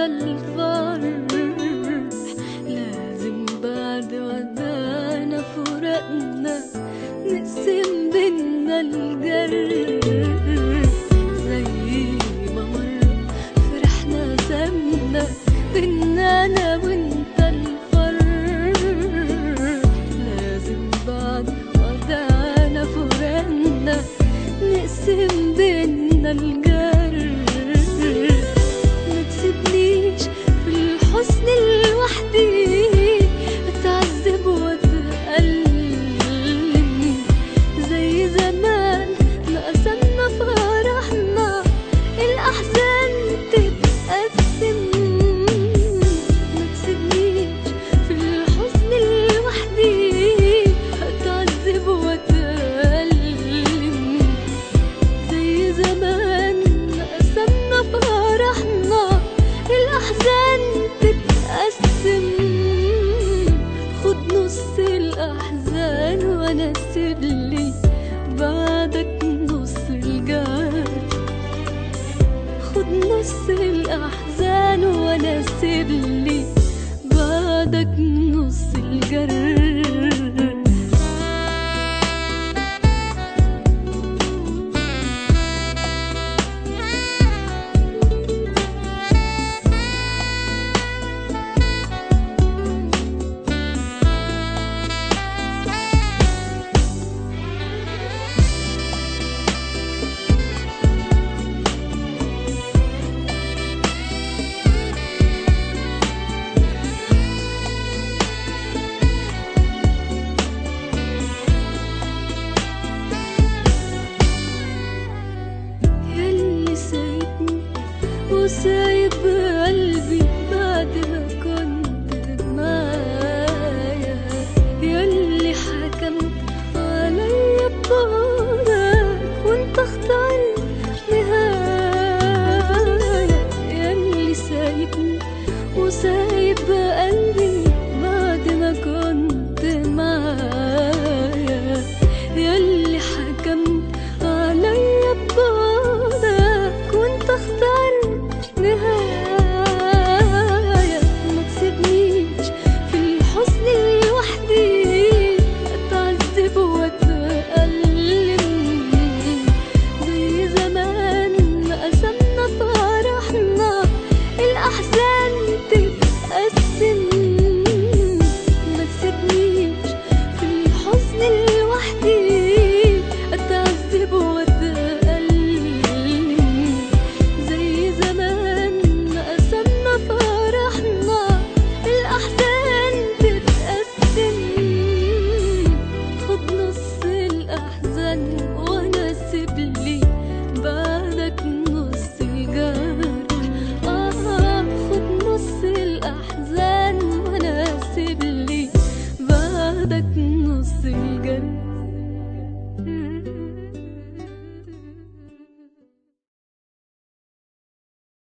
الفرح لازم بعد ودانا فراقنا نقسم بينا الجرح زي ما مرة فرحنا سابنا بينا انا وانت الفرح لازم بعد ودانا فراقنا نقسم بينا الجرح ما تسيبنيش في الحزن لوحدي اتعذب واتألم زي زمان ما قسمنا فرحنا الأحزان تتقسم ما تسيبنيش في الحزن لوحدي اتعذب واتألم زي زمان ما قسمنا فرحنا الأحزان تتقسم خد نص الأحزان وأنا سيب لي بعدك نص الجرح خد نص الأحزان وأنا سيب لي بعدك نص الجرح ياللي سايبني وسايب قلبي بعد ما كنت معايا ياللي حكمت عليا ببعدك وانت اخترت نهاية ياللي سايبني وسايب قلبي بعد ما كنت معايا ياللي حكمت عليا ببعدك وانت اخترت نهاية ما تسيبنيش في الحزن لوحدي اتعذب واتألم زي زمان ما قسمنا فرحنا الأحزان تتقسم ما تسيبنيش في الحزن لوحدي اتعذب واتألم زي زمان ما قسمنا فرحنا الأحزان تتقسم خد نص الأحزان وأنا سيب لي بعدك نص الجرح آه خد نص الأحزان وأنا سيب لي بعدك